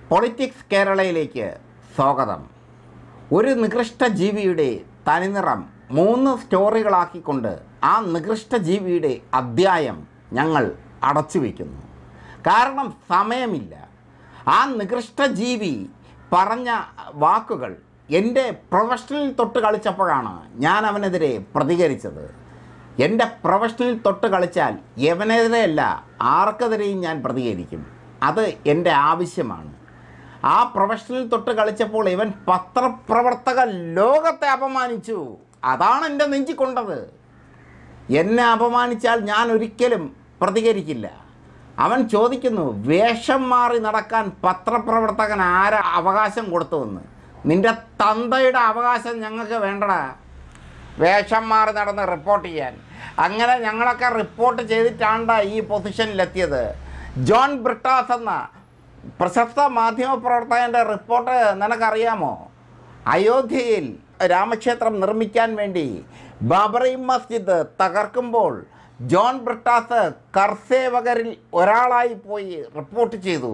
politics കേരളയിലേക്ക് സ്വാഗതം ഒരു നികൃഷ്ട ജീവിയുടെ തനിനിറം മൂന്ന് സ്റ്റോറികളാക്കിക്കൊണ്ട് ആ നികൃഷ്ട ജീവിയുടെ അധ്യായം ഞങ്ങൾ അടച്ചു വയ്ക്കുന്നു കാരണം സമയമില്ല ആ നികൃഷ്ട ജീവി പറഞ്ഞ വാക്കുകൾ എൻ്റെ പ്രൊഫഷണൽ തൊട്ട് കളിച്ചപ്പോഴാണ് ഞാൻ അവനെതിരെ പ്രതികരിച്ചത് എൻ്റെ പ്രൊഫഷണൽ തൊട്ട് കളിച്ചാൽ എവനെതിരെയല്ല ആർക്കെതിരെയും ഞാൻ പ്രതികരിക്കും അത് എൻ്റെ ആവശ്യമാണ് ആ പ്രൊഫഷണൽ തൊട്ട് കളിച്ചപ്പോൾ ഇവൻ പത്രപ്രവർത്തക ലോകത്തെ അപമാനിച്ചു അതാണ് എൻ്റെ നെഞ്ചി കൊണ്ടത് എന്നെ അപമാനിച്ചാൽ ഞാൻ ഒരിക്കലും പ്രതികരിക്കില്ല അവൻ ചോദിക്കുന്നു വേഷം മാറി നടക്കാൻ പത്രപ്രവർത്തകൻ ആരാ അവകാശം കൊടുത്തുവെന്ന് നിന്റെ തന്തയുടെ അവകാശം ഞങ്ങൾക്ക് വേണ്ടടാ വേഷം മാറി നടന്ന് റിപ്പോർട്ട് ചെയ്യാൻ അങ്ങനെ ഞങ്ങളൊക്കെ റിപ്പോർട്ട് ചെയ്തിട്ടാണ്ട ഈ പൊസിഷനിലെത്തിയത് ജോൺ ബ്രിട്ടാസ് എന്ന പ്രശസ്ത മാധ്യമപ്രവർത്തകൻ്റെ റിപ്പോർട്ട് നിനക്കറിയാമോ അയോധ്യയിൽ രാമക്ഷേത്രം നിർമ്മിക്കാൻ വേണ്ടി ബാബറി മസ്ജിദ് തകർക്കുമ്പോൾ ജോൺ ബ്രിട്ടാസ് കർസേവകരിൽ ഒരാളായി പോയി റിപ്പോർട്ട് ചെയ്തു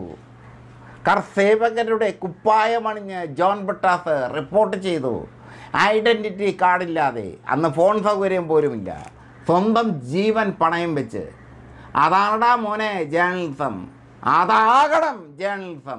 കർസേവകരുടെ കുപ്പായമണിഞ്ഞ് ജോൺ ബ്രിട്ടാസ് റിപ്പോർട്ട് ചെയ്തു ഐഡൻറ്റിറ്റി കാർഡില്ലാതെ അന്ന് ഫോൺ സൗകര്യം പോലുമില്ല സ്വന്തം ജീവൻ പണയം വെച്ച് അതാണടാ മോനെ ജേർണലിസം അതാകണം ജേർണലിസം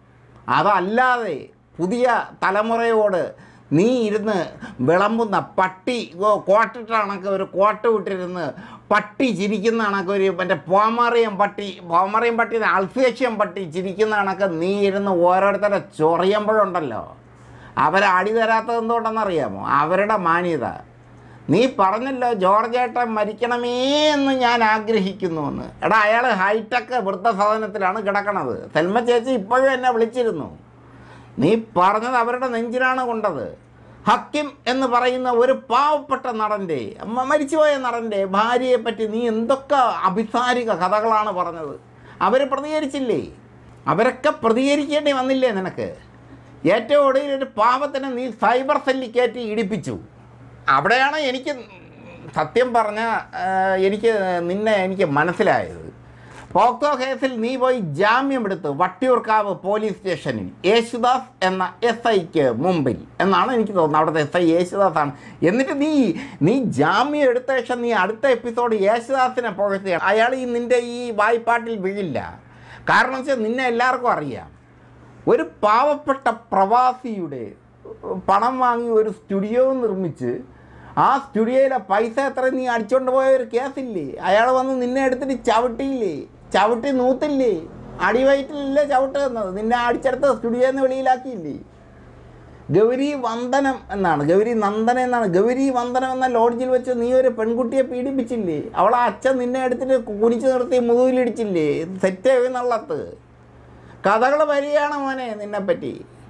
അതല്ലാതെ പുതിയ തലമുറയോട് നീ ഇരുന്ന് വിളമ്പുന്ന പട്ടി ഓ, കോട്ടിട്ട കണക്ക് ഒരു കോട്ട് വിട്ടിരുന്ന് പട്ടി ചിരിക്കുന്ന കണക്ക് ഒരു മറ്റേ പോമറിയം പട്ടി പോമറിയം പട്ടി അൾഫേഷ്യം പട്ടി ചിരിക്കുന്ന കണക്ക് നീ ഇരുന്ന് ഓരോരുത്തരെ ചൊറിയുമ്പോഴുണ്ടല്ലോ അവരെ അടി തരാത്തത് എന്തുകൊണ്ടെന്നറിയാമോ അവരുടെ മാന്യത നീ പറഞ്ഞല്ലോ ജോർജേട്ടൻ മരിക്കണമേ എന്ന് ഞാൻ ആഗ്രഹിക്കുന്നുവെന്ന് എടാ അയാൾ ഹൈടെക് വൃദ്ധസദനത്തിലാണ് കിടക്കണത് സെൽമ ചേച്ചി ഇപ്പോഴും എന്നെ വിളിച്ചിരുന്നു നീ പറഞ്ഞത് അവരുടെ നെഞ്ചിലാണ് കൊണ്ടത് ഹക്കിം എന്ന് പറയുന്ന ഒരു പാവപ്പെട്ട നടൻ്റെ മ- മരിച്ചുപോയ നടൻ്റെ ഭാര്യയെ പറ്റി നീ എന്തൊക്കെ അഭിസാരിക കഥകളാണ് പറഞ്ഞത് അവർ പ്രതികരിച്ചില്ലേ അവരൊക്കെ പ്രതികരിക്കേണ്ടി വന്നില്ലേ നിനക്ക് ഏറ്റവും ഒടുവിൽ ഒരു പാവത്തിനെ നീ സൈബർ സെല്ലിൽ കയറ്റി ഇടിപ്പിച്ചു അവിടെയാണ് എനിക്ക് സത്യം പറഞ്ഞ എനിക്ക് നിന്നെ എനിക്ക് മനസ്സിലായത് പോക്സോ കേസിൽ നീ പോയി ജാമ്യമെടുത്ത് വട്ടിയൂർക്കാവ് പോലീസ് സ്റ്റേഷനിൽ യേശുദാസ് എന്ന എസ് ഐക്ക് മുമ്പിൽ എന്നാണ് എനിക്ക് തോന്നുന്നത് അവിടുത്തെ എസ് ഐ യേശുദാസ് ആണ് എന്നിട്ട് നീ നീ ജാമ്യം എടുത്ത ശേഷം നീ അടുത്ത എപ്പിസോഡ് യേശുദാസിനെ പുകഴ്ത്തുകയാണ് അയാൾ ഈ നിൻ്റെ ഈ വായ്പാട്ടിൽ വീഴില്ല കാരണം വെച്ചാൽ നിന്നെ എല്ലാവർക്കും അറിയാം ഒരു പാവപ്പെട്ട പ്രവാസിയുടെ പണം വാങ്ങി ഒരു സ്റ്റുഡിയോ നിർമ്മിച്ച് ആ സ്റ്റുഡിയോയിലെ പൈസ എത്ര നീ അടിച്ചോണ്ട് പോയ ഒരു കേസില്ലേ അയാൾ വന്ന് നിന്നെ എടുത്തിട്ട് ചവിട്ടിയില്ലേ ചവിട്ടി നൂത്തില്ലേ അടിവയറ്റിലല്ലേ ചവിട്ട് തന്നത് നിന്നെ അടിച്ചെടുത്ത് സ്റ്റുഡിയോയിൽ നിന്ന് വെളിയിലാക്കിയില്ലേ ഗൗരി വന്ദനം എന്നാണ് ഗൗരി നന്ദനം എന്നാണ് ഗൗരി വന്ദനം എന്ന ലോഡ്ജിൽ വെച്ച് നീ ഒരു പെൺകുട്ടിയെ പീഡിപ്പിച്ചില്ലേ അവളെ അച്ഛൻ നിന്നെ എടുത്തിട്ട് കുനിച്ച് നിർത്തി മുതുകിലിടിച്ചില്ലേ സെറ്റ് എഴുന്നള്ളത്ത് കഥകൾ വരികയാണ് മോനെ നിന്നെപ്പറ്റി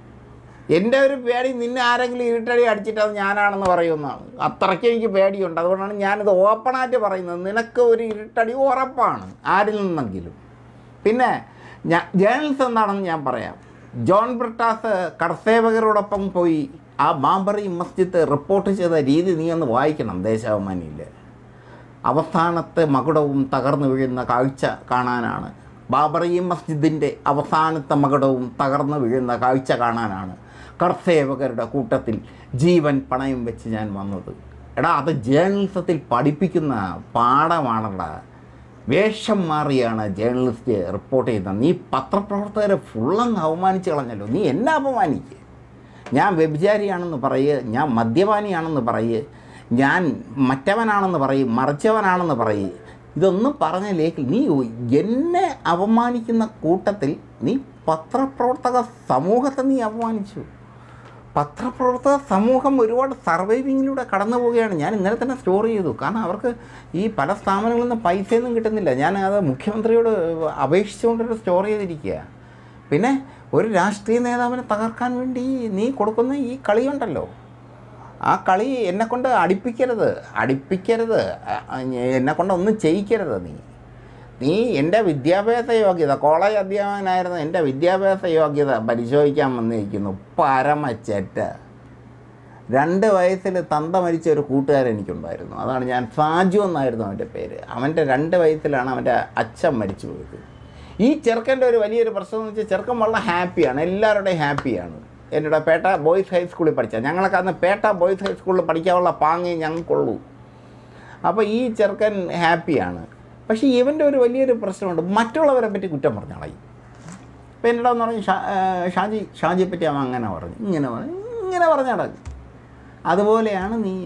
എൻ്റെ ഒരു പേടി നിന്നെ ആരെങ്കിലും ഇരുട്ടടി അടിച്ചിട്ട് അത് ഞാനാണെന്ന് പറയുമെന്നാണ് അത്രയ്ക്ക് എനിക്ക് പേടിയുണ്ട് അതുകൊണ്ടാണ് ഞാനിത് ഓപ്പണായിട്ട് പറയുന്നത് നിനക്ക് ഒരു ഇരുട്ടടി ഉറപ്പാണ് ആരിൽ നിന്നെങ്കിലും പിന്നെ ഞാൻ ജേർണലിസ്റ്റ് എന്താണെന്ന് ഞാൻ പറയാം ജോൺ ബ്രിട്ടാസ് കർസേവകരോടൊപ്പം പോയി ആ ബാബറി മസ്ജിദ് റിപ്പോർട്ട് ചെയ്ത രീതി നീ ഒന്ന് വായിക്കണം ദേശാഭിമാനിയിൽ അവസാനത്തെ മകുടവും തകർന്നു വീഴുന്ന കാഴ്ച കാണാനാണ് ബാബറി മസ്ജിദിൻ്റെ അവസാനത്തെ മകുടവും തകർന്നു വീഴുന്ന കാഴ്ച കാണാനാണ് കർസേവകരുടെ കൂട്ടത്തിൽ ജീവൻ പണയം വെച്ച് ഞാൻ വന്നത് എടാ അത് ജേർണലിസത്തിൽ പഠിപ്പിക്കുന്ന പാഠമാണടാ വേഷം മാറിയാണ് ജേർണലിസ്റ്റ് റിപ്പോർട്ട് ചെയ്യുന്നത് നീ പത്രപ്രവർത്തകരെ ഫുള്ളങ്ങ് അവമാനിച്ച് കളഞ്ഞല്ലോ നീ എന്നെ അപമാനിക്കുക ഞാൻ വ്യഭിചാരിയാണെന്ന് പറയുക ഞാൻ മദ്യപാനിയാണെന്ന് പറയുക ഞാൻ മറ്റവനാണെന്ന് പറയും മറിച്ചവനാണെന്ന് പറയും ഇതൊന്നും പറഞ്ഞില്ലെങ്കിൽ നീ എന്നെ അപമാനിക്കുന്ന കൂട്ടത്തിൽ നീ പത്രപ്രവർത്തക സമൂഹത്തെ നീ അപമാനിച്ചു പത്രപ്രവർത്തക സമൂഹം ഒരുപാട് സർവൈവിങ്ങിലൂടെ കടന്നു പോവുകയാണ് ഞാൻ ഇന്നലെ തന്നെ സ്റ്റോർ ചെയ്തു കാരണം അവർക്ക് ഈ പല സ്ഥാപനങ്ങളിൽ നിന്ന് പൈസയൊന്നും കിട്ടുന്നില്ല ഞാൻ അത് മുഖ്യമന്ത്രിയോട് അപേക്ഷിച്ചുകൊണ്ടൊരു സ്റ്റോർ ചെയ്തിരിക്കുക പിന്നെ ഒരു രാഷ്ട്രീയ നേതാവിനെ തകർക്കാൻ വേണ്ടി നീ കൊടുക്കുന്ന ഈ കളിയുണ്ടല്ലോ ആ കളി എന്നെ കൊണ്ട് അടിപ്പിക്കരുത് അടിപ്പിക്കരുത് എന്നെ കൊണ്ട് ഒന്നും ചെയ്യിക്കരുത് നീ നീ എൻ്റെ വിദ്യാഭ്യാസ യോഗ്യത കോളേജ് അധ്യാപകനായിരുന്ന എൻ്റെ വിദ്യാഭ്യാസ യോഗ്യത പരിശോധിക്കാൻ വന്നിരിക്കുന്നു പരമച്ചെറ്റ രണ്ട് വയസ്സിൽ തന്ത മരിച്ച ഒരു കൂട്ടുകാരൻ എനിക്കുണ്ടായിരുന്നു അതാണ് ഞാൻ സാജു എന്നായിരുന്നു അവൻ്റെ പേര് അവൻ്റെ രണ്ട് വയസ്സിലാണ് അവൻ്റെ അച്ഛൻ മരിച്ചു പോയത് ഈ ചെറുക്കൻ്റെ ഒരു വലിയൊരു പ്രശ്നം എന്ന് വെച്ചാൽ ചെറുക്കൻ വളരെ ഹാപ്പിയാണ് എല്ലാവരുടെയും ഹാപ്പിയാണ് എന്നോട് പേട്ട ബോയ്സ് ഹൈസ്കൂളിൽ പഠിച്ച ഞങ്ങളൊക്കെ അന്ന് പേട്ട ബോയ്സ് ഹൈസ്കൂളിൽ പഠിക്കാനുള്ള പാങ്ങി ഞങ്ങൾക്കുള്ളൂ അപ്പോൾ ഈ ചെറുക്കൻ ഹാപ്പിയാണ് പക്ഷേ ഇവൻ്റെ ഒരു വലിയൊരു പ്രശ്നമുണ്ട് മറ്റുള്ളവരെ പറ്റി കുറ്റം പറഞ്ഞു കളയും അപ്പോൾ എന്നോട് എന്ന് പറഞ്ഞു ഷാ ആ, ഷാജി ഷാജിയെ പറ്റി അവൻ അങ്ങനെ പറഞ്ഞു ഇങ്ങനെ പറഞ്ഞു ഇങ്ങനെ പറഞ്ഞു നടക്കും അതുപോലെയാണ് നീ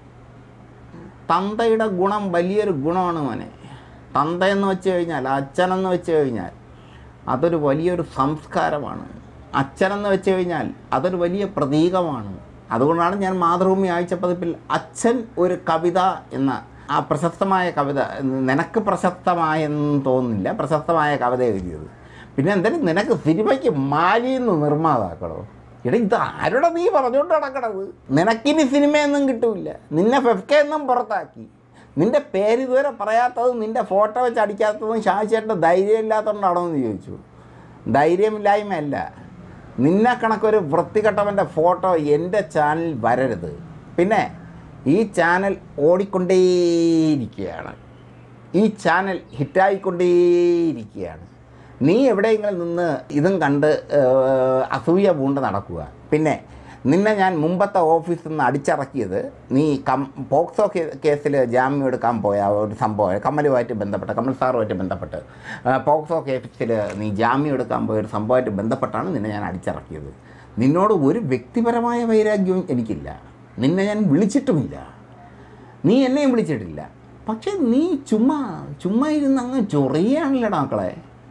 തന്തയുടെ ഗുണം വലിയൊരു ഗുണമാണ് മോനെ തന്തയെന്ന് വെച്ച് കഴിഞ്ഞാൽ അച്ഛനെന്ന് വെച്ച് കഴിഞ്ഞാൽ അതൊരു വലിയൊരു സംസ്കാരമാണ് അച്ഛനെന്ന് വെച്ച് കഴിഞ്ഞാൽ അതൊരു വലിയ പ്രതീകമാണ് അതുകൊണ്ടാണ് ഞാൻ മാതൃഭൂമി ആഴ്ചപ്പതിപ്പിൽ അച്ഛൻ ഒരു കവിത എന്ന ആ പ്രശസ്തമായ കവിത നിനക്ക് പ്രശസ്തമായെന്ന് തോന്നുന്നില്ല പ്രശസ്തമായ കവിത എഴുതിയത് പിന്നെ എന്തായാലും നിനക്ക് സിനിമയ്ക്ക് മാലിന്ന് നിർമ്മാതാക്കളോ എടാ ഇത് ആരുടെ നീ പറഞ്ഞുകൊണ്ട് നടക്കണത് നിനക്കിനി സിനിമയൊന്നും കിട്ടൂല നിന്നെ ഫെഫ്കയൊന്നും പുറത്താക്കി നിന്റെ പേര് ഇതുവരെ പറയാത്തതും നിന്റെ ഫോട്ടോ വെച്ച് അടിക്കാത്തതും ഷാശിയേട്ടൻ്റെ ധൈര്യം ഇല്ലാത്തതുകൊണ്ടാണോ എന്ന് ചോദിച്ചു ധൈര്യമില്ലായ്മയല്ല നിന്നെ കണക്കൊരു വൃത്തികെട്ടവൻ്റെ ഫോട്ടോ എൻ്റെ ചാനലിൽ വരരുത് പിന്നെ ഈ ചാനൽ ഓടിക്കൊണ്ടേയിരിക്കുകയാണ് ഈ ചാനൽ ഹിറ്റായിക്കൊണ്ടേയിരിക്കുകയാണ് നീ എവിടെയെങ്കിലും നിന്ന് ഇതും കണ്ട് ഏഹ്, അസൂയ പൂണ്ട് നടക്കുക പിന്നെ നിന്നെ ഞാൻ മുമ്പത്തെ ഓഫീസിൽ നിന്ന് അടിച്ചിറക്കിയത് നീ കം പോക്സോ കേ- കേസിൽ ജാമ്യം എടുക്കാൻ പോയ ഒരു സംഭവം കമ്മലുമായിട്ട് ബന്ധപ്പെട്ട് കമൽ സാറുമായിട്ട് ബന്ധപ്പെട്ട് ആ, പോക്സോ കേസിൽ നീ ജാമ്യം എടുക്കാൻ പോയ ഒരു സംഭവമായിട്ട് ബന്ധപ്പെട്ടാണ് നിന്നെ ഞാൻ അടിച്ചിറക്കിയത് നിന്നോട് ഒരു വ്യക്തിപരമായ വൈരാഗ്യവും എനിക്കില്ല നിന്നെ ഞാൻ വിളിച്ചിട്ടുമില്ല നീ എന്നെയും വിളിച്ചിട്ടില്ല പക്ഷെ നീ ചുമ്മാ ചുമ്മാ ഇരുന്ന് അങ്ങ് ചൊറിയാണല്ലേടാ മക്കളെ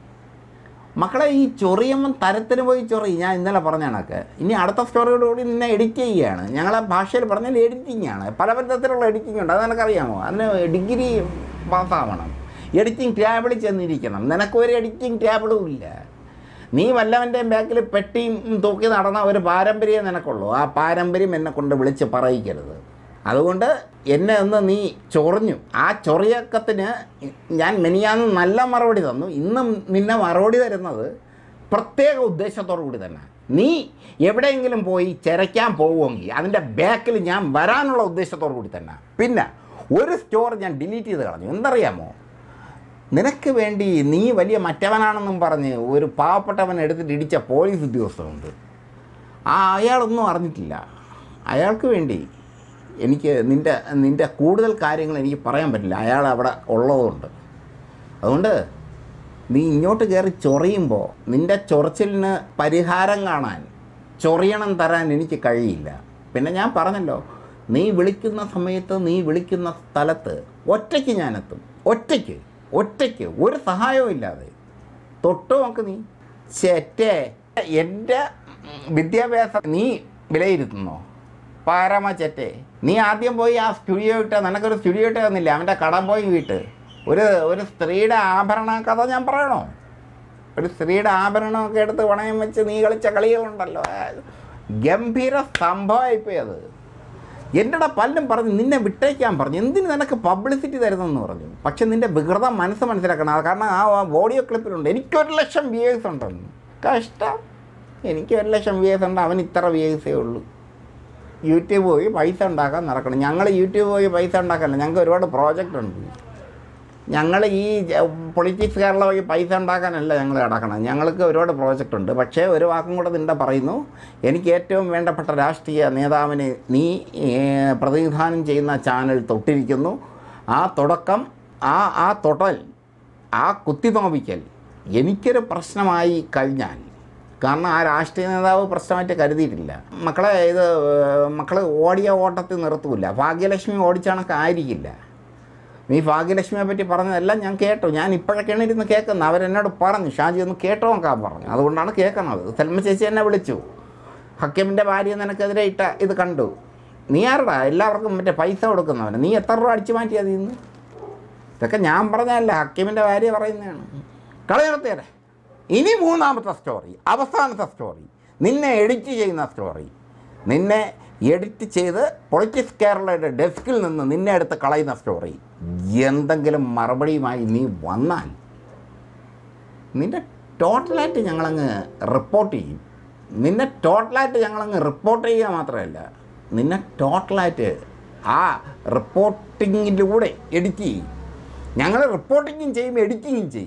മക്കളെ ഈ ചൊറിയമ്മൻ തരത്തിന് പോയി ചൊറി ഞാൻ ഇന്നലെ പറഞ്ഞ കണക്ക് ഇനി അടുത്ത സ്റ്റോറിയോട് കൂടി നിന്നെ എഡിറ്റ് ചെയ്യുകയാണ് ഞങ്ങളെ ഭാഷയിൽ പറഞ്ഞാൽ എഡിറ്റിംഗ് ആണ് പല വിധത്തിലുള്ള എഡിറ്റിംഗ് ഉണ്ട് അത് നിനക്കറിയാമോ അതിന് ഡിഗ്രി പാസ്സാവണം എഡിറ്റിംഗ് ടേബിളിൽ ചെന്നിരിക്കണം നിനക്കൊരു എഡിറ്റിംഗ് ടേബിളും ഇല്ല നീ വല്ലവൻ്റെയും ബാക്കിൽ പെട്ടിയും തൂക്കി നടന്ന ഒരു പാരമ്പര്യം നിനക്കുള്ളൂ ആ പാരമ്പര്യം എന്നെ കൊണ്ട് വിളിച്ച് പറയിക്കരുത് അതുകൊണ്ട് എന്നെ ഒന്ന് നീ ചൊറിഞ്ഞു ആ ചൊറിയക്കത്തിന് ഞാൻ മെനിയാന്ന് നല്ല മറുപടി തന്നു ഇന്നും നിന്നെ മറുപടി തരുന്നത് പ്രത്യേക ഉദ്ദേശത്തോടു കൂടി തന്നെ നീ എവിടെയെങ്കിലും പോയി ചിരയ്ക്കാൻ പോവുമെങ്കിൽ അതിൻ്റെ ബാക്കിൽ ഞാൻ വരാനുള്ള ഉദ്ദേശത്തോടു കൂടി തന്നെ പിന്നെ ഒരു സ്റ്റോർ ഞാൻ ഡിലീറ്റ് ചെയ്ത് കളഞ്ഞു എന്തറിയാമോ നിനക്ക് വേണ്ടി നീ വലിയ മറ്റവനാണെന്നും പറഞ്ഞ് ഒരു പാവപ്പെട്ടവൻ എടുത്തിട്ട് ഇടിച്ച പോലീസ് ഉദ്യോഗസ്ഥനുണ്ട് ആ അയാളൊന്നും അറിഞ്ഞിട്ടില്ല അയാൾക്ക് വേണ്ടി എനിക്ക് നിൻ്റെ നിൻ്റെ കൂടുതൽ കാര്യങ്ങൾ എനിക്ക് പറയാൻ പറ്റില്ല അയാൾ അവിടെ ഉള്ളതുകൊണ്ട് അതുകൊണ്ട് നീ ഇങ്ങോട്ട് കയറി ചൊറിയുമ്പോൾ നിൻ്റെ ചൊറിച്ചിലിന് പരിഹാരം കാണാൻ ചൊറിയണം തരാൻ എനിക്ക് കഴിയില്ല പിന്നെ ഞാൻ പറഞ്ഞല്ലോ നീ വിളിക്കുന്ന സമയത്ത് നീ വിളിക്കുന്ന സ്ഥലത്ത് ഒറ്റയ്ക്ക് ഞാനെത്തും ഒറ്റയ്ക്ക് ഒറ്റയ്ക്ക് ഒരു സഹായവും ഇല്ലാതെ തൊട്ട് നോക്ക് നീ ചേറ്റേ എൻ്റെ വിദ്യാഭ്യാസം നീ വിലയിരുത്തുന്നോ പാരമ ചെറ്റേ നീ ആദ്യം പോയി ആ സ്റ്റുഡിയോ ഇട്ട് നിനക്കൊരു സ്റ്റുഡിയോ ഇട്ട് തന്നില്ല അവൻ്റെ കടം പോയി വീട്ട് ഒരു ഒരു സ്ത്രീയുടെ ആഭരണ കഥ ഞാൻ പറയണോ ഒരു സ്ത്രീയുടെ ആഭരണമൊക്കെ എടുത്ത് പണയം വെച്ച് നീ കളിച്ച കളികളുണ്ടല്ലോ ആ, ഗംഭീര സംഭവമായിപ്പോയി അത് എൻ്റെ പലരും പറഞ്ഞു നിന്നെ വിട്ടേക്കാൻ പറഞ്ഞു എന്തിന് നിനക്ക് പബ്ലിസിറ്റി തരുന്നെന്ന് പറഞ്ഞു പക്ഷെ നിൻ്റെ വികൃതം മനസ്സ് മനസ്സിലാക്കണം അത് കാരണം ആ ഓഡിയോ ക്ലിപ്പിലുണ്ട് എനിക്കൊരു ലക്ഷം വ്യൂസ് ഉണ്ടെന്ന് കഷ്ടം എനിക്ക് ഒരു ലക്ഷം വ്യൂസ് ഉണ്ട് അവൻ ഇത്ര വ്യൂസേ ഉള്ളൂ യൂട്യൂബ് പോയി പൈസ ഉണ്ടാക്കാൻ നടക്കണം ഞങ്ങൾ യൂട്യൂബ് പോയി പൈസ ഉണ്ടാക്കാനല്ല ഞങ്ങൾക്ക് ഒരുപാട് പ്രോജക്റ്റ് ഉണ്ട് ഞങ്ങൾ ഈ പൊളിറ്റിക്സ് കേരള വഴി പൈസ ഉണ്ടാക്കാനല്ല ഞങ്ങൾ കിടക്കണം ഞങ്ങൾക്ക് ഒരുപാട് പ്രോജക്റ്റ് ഉണ്ട് പക്ഷേ ഒരു വാക്കും കൂടെ നിന്റെ പറയുന്നു എനിക്ക് ഏറ്റവും വേണ്ടപ്പെട്ട രാഷ്ട്രീയ നേതാവിനെ നീ ഏർ, പ്രതിനിധാനം ചെയ്യുന്ന ചാനൽ തൊട്ടിരിക്കുന്നു ആ തുടക്കം ആ ആ തൊടൽ ആ കുത്തിനോവിക്കൽ എനിക്കൊരു പ്രശ്നമായി കഴിഞ്ഞാൽ കാരണം ആ രാഷ്ട്രീയ നേതാവ് പ്രശ്നമായിട്ട് കരുതിയിട്ടില്ല മക്കളെ ഇത് മക്കൾ ഓടിയ ഓട്ടത്തിൽ നിർത്തൂല ഭാഗ്യലക്ഷ്മി ഓടിച്ച കണക്ക് ആയിരിക്കില്ല നീ ഭാഗ്യലക്ഷ്മിയെ പറ്റി പറഞ്ഞതെല്ലാം ഞാൻ കേട്ടു ഞാൻ ഇപ്പോഴൊക്കെയാണ് ഇരുന്ന് കേൾക്കുന്നത് അവരെന്നോട് പറഞ്ഞു ഷാജി ഒന്ന് കേട്ടോ നോക്കാൻ പറഞ്ഞു അതുകൊണ്ടാണ് കേൾക്കണത് സെൽമ ചേച്ചി എന്നെ വിളിച്ചു ഹക്കിമിൻ്റെ ഭാര്യ നിനക്കെതിരെ ഇട്ട ഇത് കണ്ടു നീ ആരടാ എല്ലാവർക്കും മറ്റേ പൈസ കൊടുക്കുന്നവന് നീ എത്ര രൂപ അടിച്ചു മാറ്റിയത് ഇന്ന് ഇതൊക്കെ ഞാൻ പറഞ്ഞതല്ല ഹക്കിമിൻ്റെ ഭാര്യ പറയുന്നതാണ് കളി നിർത്തിയരെ ഇനി മൂന്നാമത്തെ സ്റ്റോറി അവസാനത്തെ സ്റ്റോറി നിന്നെ എഡിറ്റ് ചെയ്യുന്ന സ്റ്റോറി നിന്നെ എഡിറ്റ് ചെയ്ത് പൊളിറ്റിക്സ് കേരളയുടെ ഡെസ്കിൽ നിന്ന് നിന്നെ എടുത്ത് കളയുന്ന സ്റ്റോറി എന്തെങ്കിലും മറുപടിയുമായി നീ വന്നാൽ നിന്റെ ടോട്ടലായിട്ട് ഞങ്ങളങ്ങ് റിപ്പോർട്ട് ചെയ്യും നിന്നെ ടോട്ടലായിട്ട് ഞങ്ങളങ്ങ് റിപ്പോർട്ട് ചെയ്യുക മാത്രമല്ല നിന്നെ ടോട്ടലായിട്ട് ആ റിപ്പോർട്ടിങ്ങിലൂടെ എഡിറ്റ് ചെയ്യും ഞങ്ങൾ റിപ്പോർട്ടിങ്ങും ചെയ്യും എഡിറ്റിങ്ങും ചെയ്യും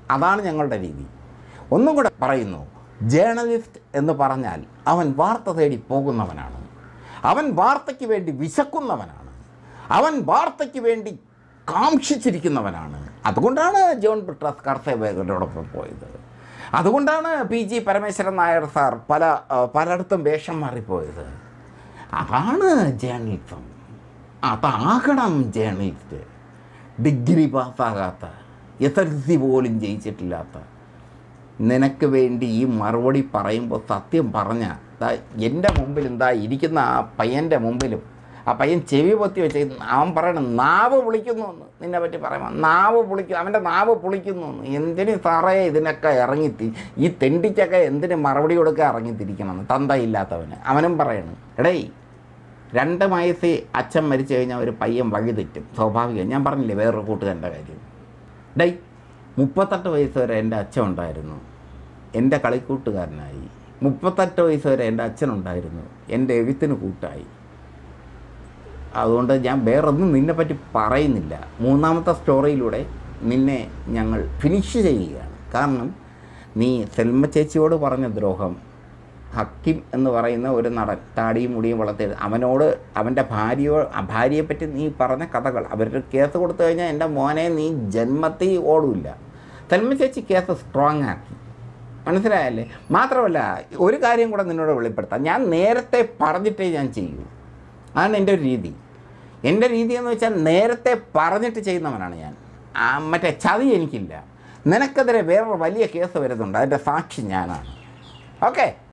അതാണ് ഞങ്ങളുടെ രീതി ഒന്നും കൂടെ പറയുന്നു ജേർണലിസ്റ്റ് എന്ന് പറഞ്ഞാൽ അവൻ വാർത്ത തേടി പോകുന്നവനാണ് അവൻ വാർത്തയ്ക്ക് വേണ്ടി വിശക്കുന്നവനാണ് അവൻ വാർത്തയ്ക്ക് വേണ്ടി കാക്ഷിച്ചിരിക്കുന്നവനാണ് അതുകൊണ്ടാണ് ജോൺ ബ്രിട്ടാസ് കർസേവകരോടൊപ്പം പോയത് അതുകൊണ്ടാണ് P G Parameswaran Nair sir പല ആ, പലയിടത്തും വേഷം മാറിപ്പോയത് അതാണ് ജേർണലിസം അതാകണം ജേർണലിസ്റ്റ് ഡിഗ്രി പാസ്സാകാത്ത എസ് എൽ സി പോലും ജയിച്ചിട്ടില്ലാത്ത നിനക്ക് വേണ്ടി ഈ മറുപടി പറയുമ്പോൾ സത്യം പറഞ്ഞ ദാ എൻ്റെ മുമ്പിൽ എന്താ ഇരിക്കുന്ന ആ പയ്യൻ്റെ മുമ്പിലും ആ പയ്യൻ ചെവി പൊത്തി വെച്ച് അവൻ പറയണം നാവ് പുളിക്കുന്നു എന്ന് നിന്നെ പറ്റി പറയുമ്പോൾ നാവ് പുളിക്കും അവൻ്റെ നാവ് പുളിക്കുന്നു എന്ന് എന്തിന് സാറേ ഇതിനൊക്കെ ഇറങ്ങി തി- ഈ തെണ്ടിക്കൊക്കെ എന്തിന് മറുപടി കൊടുക്കാൻ ഇറങ്ങിത്തിരിക്കണം തന്തയില്ലാത്തവന് അവനും പറയണം എടേ രണ്ട് വയസ്സ് അച്ഛൻ മരിച്ചു കഴിഞ്ഞാൽ ഒരു പയ്യൻ വഴി തെറ്റും സ്വാഭാവികം ഞാൻ പറഞ്ഞില്ലേ വേറൊരു കൂട്ടുകാരൻ്റെ കാര്യം ഡേയ് മുപ്പത്തെട്ട് വയസ്സ് വരെ എൻ്റെ അച്ഛൻ ഉണ്ടായിരുന്നു എൻ്റെ കളിക്കൂട്ടുകാരനായി മുപ്പത്തെട്ട് വയസ്സ് വരെ എൻ്റെ അച്ഛനുണ്ടായിരുന്നു എൻ്റെ എഴുത്തിന് കൂട്ടായി അതുകൊണ്ട് ഞാൻ വേറൊന്നും നിന്നെപ്പറ്റി പറയുന്നില്ല മൂന്നാമത്തെ സ്റ്റോറിയിലൂടെ നിന്നെ ഞങ്ങൾ ഫിനിഷ് ചെയ്യുകയാണ് കാരണം നീ സെൽമ ചേച്ചിയോട് പറഞ്ഞ ദ്രോഹം ഹക്കിം എന്ന് പറയുന്ന ഒരു നടൻ താടിയും മുടിയും വളർത്തി അവനോട് അവൻ്റെ ഭാര്യയോ ആ ഭാര്യയെപ്പറ്റി നീ പറഞ്ഞ കഥകൾ അവരുടെ കേസ് കൊടുത്തു കഴിഞ്ഞാൽ എൻ്റെ മോനെ നീ ജന്മത്തിൽ ഓടില്ല സെൽമ ചേച്ചി കേസ് സ്ട്രോങ് ആക്കി മനസ്സിലായല്ലേ മാത്രമല്ല ഒരു കാര്യം കൂടെ നിന്നോട് വെളിപ്പെടുത്താം ഞാൻ നേരത്തെ പറഞ്ഞിട്ടേ ഞാൻ ചെയ്യൂ അതാണ് എൻ്റെ ഒരു രീതി എൻ്റെ രീതി എന്ന് വെച്ചാൽ നേരത്തെ പറഞ്ഞിട്ട് ചെയ്യുന്നവനാണ് ഞാൻ ആ, മറ്റേ ചതി എനിക്കില്ല നിനക്കെതിരെ വേറൊരു വലിയ കേസ് വരുന്നുണ്ട് അതിൻ്റെ സാക്ഷി ഞാനാണ് ഓക്കെ